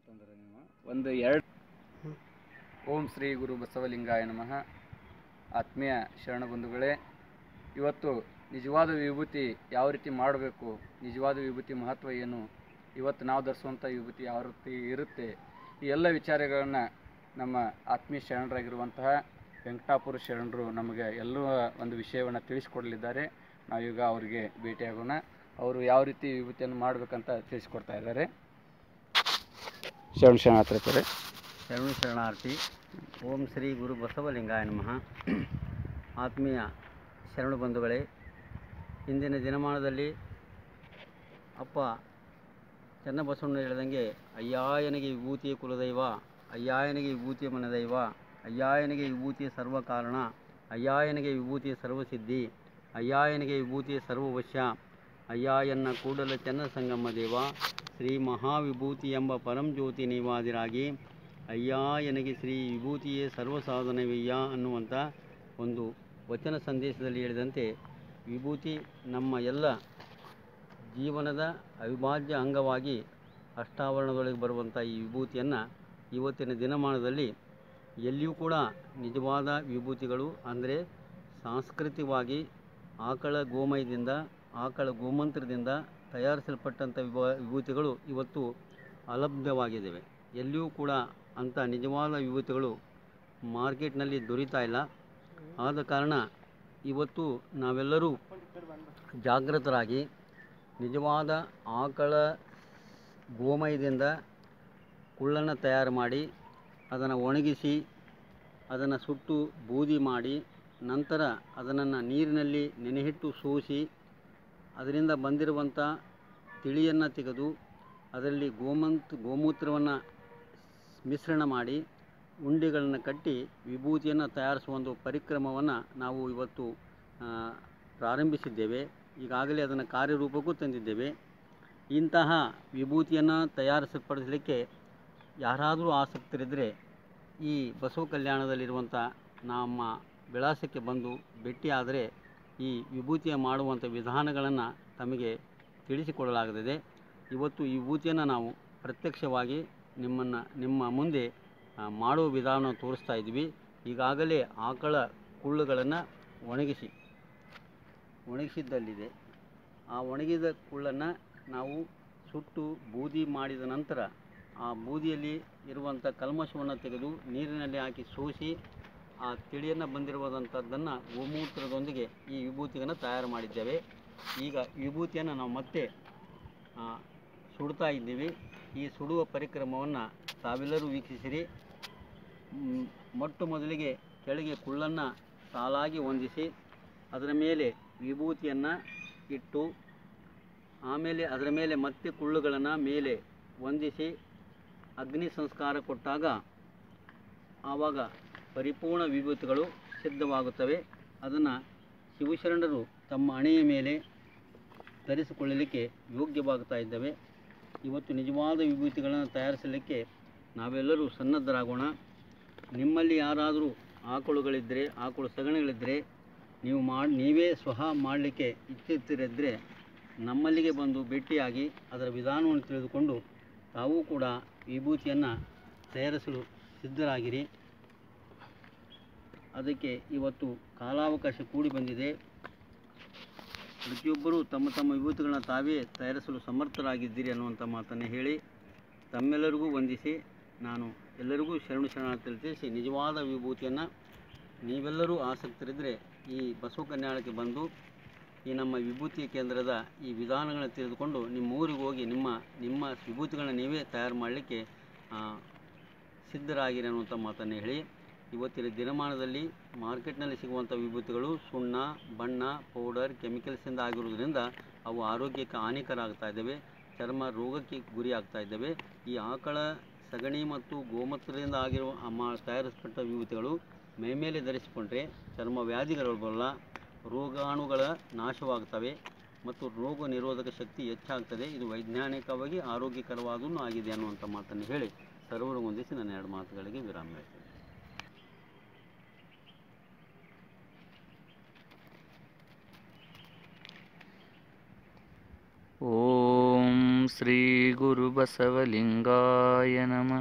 ಅಂತಂದ್ರೆ ನೀವು ಒಂದು ಎರಡು ಓಂ ಶ್ರೀ ಗುರು ಬಸವಲಿಂಗಾಯ ನಮಃ ಆತ್ಮೀಯ ಶರಣ ಬಂಧುಗಳೇ ಇವತ್ತು ನಿಜವಾದ ವಿಭೂತಿ ಯಾವ ರೀತಿ ಮಾಡಬೇಕು ನಿಜವಾದ ವಿಭೂತಿ ಮಹತ್ವ ಏನು ಇವತ್ತು ನಾವು ಧರಿಸುವಂಥ ವಿಭೂತಿ ಯಾವ ರೀತಿ ಇರುತ್ತೆ ಈ ಎಲ್ಲ ವಿಚಾರಗಳನ್ನು ನಮ್ಮ ಆತ್ಮೀಯ ಶರಣರಾಗಿರುವಂತಹ ವೆಂಕಟಾಪುರ ಶರಣರು ನಮಗೆ ಎಲ್ಲ ಒಂದು ವಿಷಯವನ್ನು ತಿಳಿಸಿಕೊಡಲಿದ್ದಾರೆ ನಾವೀಗ ಅವರಿಗೆ ಭೇಟಿಯಾಗೋಣ ಅವರು ಯಾವ ರೀತಿ ವಿಭೂತಿಯನ್ನು ಮಾಡಬೇಕಂತ ತಿಳಿಸ್ಕೊಡ್ತಾ ಇದ್ದಾರೆ ಶರಣ ಶರಣ ಹತ್ರ ಇರ್ತಾರೆ ಶರಣು ಶರಣಾರ್ಥಿ ಓಂ ಶ್ರೀ ಗುರು ಬಸವಲಿಂಗಾಯ ನಮಃ ಆತ್ಮೀಯ ಶರಣು ಬಂಧುಗಳೇ ಇಂದಿನ ದಿನಮಾನದಲ್ಲಿ ಅಪ್ಪ ಚನ್ನಬಸವಣ್ಣ ಹೇಳಿದಂಗೆ ಅಯ್ಯಾಯನಿಗೆ ವಿಭೂತಿಯ ಕುಲದೈವ ಅಯ್ಯಾಯನಿಗೆ ವಿಭೂತಿಯ ಮನದೈವ ಅಯ್ಯಾಯನಿಗೆ ವಿಭೂತಿಯ ಸರ್ವ ಕಾರಣ ಅಯ್ಯಾಯನಿಗೆ ವಿಭೂತಿಯ ಸರ್ವಸಿದ್ಧಿ ಅಯ್ಯಾಯನಿಗೆ ವಿಭೂತಿಯ ಸರ್ವವಶ್ಯ ಅಯ್ಯಾಯನ್ನ ಕೂಡಲ ಚನ್ನ ಸಂಗಮ ದೇವ ಶ್ರೀ ಮಹಾವಿಭೂತಿ ಎಂಬ ಪರಂಜ್ಯೋತಿ ನೀವಾದಿರಾಗಿ ಅಯ್ಯ ಎನಗೆ ಶ್ರೀ ವಿಭೂತಿಯೇ ಸರ್ವಸಾಧನವಯ್ಯ ಅನ್ನುವಂಥ ಒಂದು ವಚನ ಸಂದೇಶದಲ್ಲಿ ಹೇಳಿದಂತೆ ವಿಭೂತಿ ನಮ್ಮ ಎಲ್ಲ ಜೀವನದ ಅವಿಭಾಜ್ಯ ಅಂಗವಾಗಿ ಅಷ್ಟಾವರಣದೊಳಗೆ ಬರುವಂಥ ಈ ವಿಭೂತಿಯನ್ನು ಇವತ್ತಿನ ದಿನಮಾನದಲ್ಲಿ ಎಲ್ಲಿಯೂ ಕೂಡ ನಿಜವಾದ ವಿಭೂತಿಗಳು ಅಂದರೆ ಸಾಂಸ್ಕೃತಿಕವಾಗಿ ಆಕಳ ಗೋಮಯದಿಂದ ಆಕಳ ಗೋಮಂತ್ರದಿಂದ ತಯಾರಿಸಲ್ಪಟ್ಟಂಥ ವಿಭ ವಿಭೂತಿಗಳು ಇವತ್ತು ಅಲಭ್ಯವಾಗಿದ್ದಾವೆ ಎಲ್ಲಿಯೂ ಕೂಡ ಅಂಥ ನಿಜವಾದ ವಿಭೂತಿಗಳು ಮಾರ್ಕೆಟ್ನಲ್ಲಿ ದೊರೀತಾ ಇಲ್ಲ ಆದ ಕಾರಣ ಇವತ್ತು ನಾವೆಲ್ಲರೂ ಜಾಗೃತರಾಗಿ ನಿಜವಾದ ಆಕಳ ಗೋಮಯದಿಂದ ಕುಳ್ಳನ್ನು ತಯಾರು ಮಾಡಿ ಅದನ್ನು ಒಣಗಿಸಿ ಅದನ್ನು ಸುಟ್ಟು ಬೂದಿ ಮಾಡಿ ನಂತರ ಅದನ್ನು ನೀರಿನಲ್ಲಿ ನೆನೆಹಿಟ್ಟು ಸೋಸಿ ಅದರಿಂದ ಬಂದಿರುವಂಥ ತಿಳಿಯನ್ನು ತೆಗೆದು ಅದರಲ್ಲಿ ಗೋಮಂತ್ ಗೋಮೂತ್ರವನ್ನು ಮಿಶ್ರಣ ಮಾಡಿ ಉಂಡೆಗಳನ್ನು ಕಟ್ಟಿ ವಿಭೂತಿಯನ್ನು ತಯಾರಿಸುವ ಒಂದು ಪರಿಕ್ರಮವನ್ನು ನಾವು ಇವತ್ತು ಆ, ಪ್ರಾರಂಭಿಸಿದ್ದೇವೆ ಈಗಾಗಲೇ ಅದನ್ನು ಕಾರ್ಯರೂಪಕ್ಕೂ ತಂದಿದ್ದೇವೆ ಇಂತಹ ವಿಭೂತಿಯನ್ನು ತಯಾರಿಸಪಡಿಸಲಿಕ್ಕೆ ಯಾರಾದರೂ ಆಸಕ್ತರಿದ್ದರೆ ಈ ಬಸವ ಕಲ್ಯಾಣದಲ್ಲಿರುವಂಥ ನಮ್ಮ ವಿಳಾಸಕ್ಕೆ ಬಂದು ಭೇಟಿಯಾದರೆ ಈ ವಿಭೂತಿಯ ಮಾಡುವಂಥ ವಿಧಾನಗಳನ್ನು ತಮಗೆ ತಿಳಿಸಿಕೊಡಲಾಗುತ್ತದೆ ಇವತ್ತು ಈ ವಿಭೂತಿಯನ್ನು ನಾವು ಪ್ರತ್ಯಕ್ಷವಾಗಿ ನಿಮ್ಮನ್ನು ನಿಮ್ಮ ಮುಂದೆ ಆ, ಮಾಡುವ ವಿಧಾನ ತೋರಿಸ್ತಾ ಇದ್ವಿ ಈಗಾಗಲೇ ಆಕಳ ಕುಳ್ಳುಗಳನ್ನು ಒಣಗಿಸಿ ಒಣಗಿಸಿದ್ದಲ್ಲಿದೆ ಆ ಒಣಗಿದ ಕುಳ್ಳನ್ನು ನಾವು ಸುಟ್ಟು ಬೂದಿ ಮಾಡಿದ ನಂತರ ಆ ಬೂದಿಯಲ್ಲಿ ಇರುವಂಥ ಕಲ್ಮಶವನ್ನು ತೆಗೆದು ನೀರಿನಲ್ಲಿ ಹಾಕಿ ಸೋಸಿ ಆ ತಿಳಿಯನ್ನು ಬಂದಿರುವಂಥದ್ದನ್ನು ಗೋಮೂತ್ರದೊಂದಿಗೆ ಈ ವಿಭೂತಿಯನ್ನು ತಯಾರು ಮಾಡಿದ್ದೇವೆ ಈಗ ವಿಭೂತಿಯನ್ನು ನಾವು ಮತ್ತೆ ಆ, ಸುಡ್ತಾ ಇದ್ದೀವಿ ಈ ಸುಡುವ ಪರಿಕ್ರಮವನ್ನು ತಾವೆಲ್ಲರೂ ವೀಕ್ಷಿಸಿರಿ ಮ್, ಮೊಟ್ಟ ಮೊದಲಿಗೆ ಕೆಳಗೆ ಕುಳ್ಳನ್ನು ಸಾಲಾಗಿ ಹೊಂದಿಸಿ ಅದರ ಮೇಲೆ ವಿಭೂತಿಯನ್ನು ಇಟ್ಟು ಆಮೇಲೆ ಅದರ ಮೇಲೆ ಮತ್ತೆ ಕುಳ್ಳುಗಳನ್ನು ಮೇಲೆ ಹೊಂದಿಸಿ ಅಗ್ನಿ ಸಂಸ್ಕಾರ ಕೊಟ್ಟಾಗ ಆವಾಗ ಪರಿಪೂರ್ಣ ವಿಭೂತಿಗಳು ಸಿದ್ಧವಾಗುತ್ತವೆ ಅದನ್ನು ಶಿವಶರಣರು ತಮ್ಮ ಹಣೆಯ ಮೇಲೆ ಧರಿಸಿಕೊಳ್ಳಲಿಕ್ಕೆ ಯೋಗ್ಯವಾಗುತ್ತಾ ಇದ್ದಾವೆ ಇವತ್ತು ನಿಜವಾದ ವಿಭೂತಿಗಳನ್ನು ತಯಾರಿಸಲಿಕ್ಕೆ ನಾವೆಲ್ಲರೂ ಸನ್ನದ್ಧರಾಗೋಣ ನಿಮ್ಮಲ್ಲಿ ಯಾರಾದರೂ ಆಕಳುಗಳಿದ್ದರೆ ಆಕಳು ಸಗಣಿಗಳಿದ್ದರೆ ನೀವು ಮಾಡಿ ನೀವೇ ಸ್ವಹ ಮಾಡಲಿಕ್ಕೆ ಇಚ್ಛಿಸಿರಿದ್ದರೆ ನಮ್ಮಲ್ಲಿಗೆ ಬಂದು ಭೇಟಿಯಾಗಿ ಅದರ ವಿಧಾನವನ್ನು ತಿಳಿದುಕೊಂಡು ತಾವೂ ಕೂಡ ವಿಭೂತಿಯನ್ನು ತಯಾರಿಸಲು ಸಿದ್ಧರಾಗಿರಿ ಅದಕ್ಕೆ ಇವತ್ತು ಕಾಲಾವಕಾಶ ಕೂಡಿ ಬಂದಿದೆ ಪ್ರತಿಯೊಬ್ಬರೂ ತಮ್ಮ ತಮ್ಮ ವಿಭೂತಿಗಳನ್ನ ತಾವೇ ತಯಾರಿಸಲು ಸಮರ್ಥರಾಗಿದ್ದೀರಿ ಅನ್ನುವಂಥ ಮಾತನ್ನು ಹೇಳಿ ತಮ್ಮೆಲ್ಲರಿಗೂ ವಂದಿಸಿ ನಾನು ಎಲ್ಲರಿಗೂ ಶರಣು ಶರಣಾರ್ಥಿ ತಿಳಿಸಿ ನಿಜವಾದ ವಿಭೂತಿಯನ್ನು ನೀವೆಲ್ಲರೂ ಆಸಕ್ತರಿದ್ದರೆ ಈ ಬಸವ ಕಲ್ಯಾಣಕ್ಕೆ ಬಂದು ಈ ನಮ್ಮ ವಿಭೂತಿ ಕೇಂದ್ರದ ಈ ವಿಧಾನಗಳನ್ನು ತಿಳಿದುಕೊಂಡು ನಿಮ್ಮ ಊರಿಗೆ ಹೋಗಿ ನಿಮ್ಮ ನಿಮ್ಮ ವಿಭೂತಿಗಳನ್ನ ನೀವೇ ತಯಾರು ಮಾಡಲಿಕ್ಕೆ ಆ, ಸಿದ್ಧರಾಗಿರಿ ಅನ್ನುವಂಥ ಮಾತನ್ನು ಹೇಳಿ ಇವತ್ತಿನ ದಿನಮಾನದಲ್ಲಿ ಮಾರ್ಕೆಟ್ನಲ್ಲಿ ಸಿಗುವಂಥ ವಿಭೂತಿಗಳು ಸುಣ್ಣ ಬಣ್ಣ ಪೌಡರ್ ಕೆಮಿಕಲ್ಸಿಂದ ಆಗಿರುವುದರಿಂದ ಅವು ಆರೋಗ್ಯಕ್ಕೆ ಹಾನಿಕರ ಆಗ್ತಾ ಇದ್ದಾವೆ ಚರ್ಮ ರೋಗಕ್ಕೆ ಗುರಿ ಆಗ್ತಾ ಇದ್ದಾವೆ ಈ ಆಕಳ ಸಗಣಿ ಮತ್ತು ಗೋಮೂತ್ರದಿಂದ ಆಗಿರುವ ಅಮ್ಮ ತಯಾರಿಸಲ್ಪಟ್ಟ ವಿಭೂತಿಗಳು ಮೈಮೇಲೆ ಧರಿಸಿಕೊಂಡ್ರೆ ಚರ್ಮ ವ್ಯಾಧಿಗಳು ಬರಲ್ಲ ರೋಗಾಣುಗಳ ನಾಶವಾಗ್ತವೆ ಮತ್ತು ರೋಗ ನಿರೋಧಕ ಶಕ್ತಿ ಹೆಚ್ಚಾಗ್ತದೆ ಇದು ವೈಜ್ಞಾನಿಕವಾಗಿ ಆರೋಗ್ಯಕರವಾದೂ ಆಗಿದೆ ಅನ್ನುವಂಥ ಮಾತನ್ನು ಹೇಳಿ ಸರ್ವರು ಹೊಂದಿಸಿ ನನ್ನ ಎರಡು ಮಾತುಗಳಿಗೆ ವಿರಾಮ ಹೇಳ್ತೇನೆ ಓಂ ಶ್ರೀ ಗುರು ಬಸವಲಿಂಗಾಯ ನಮಃ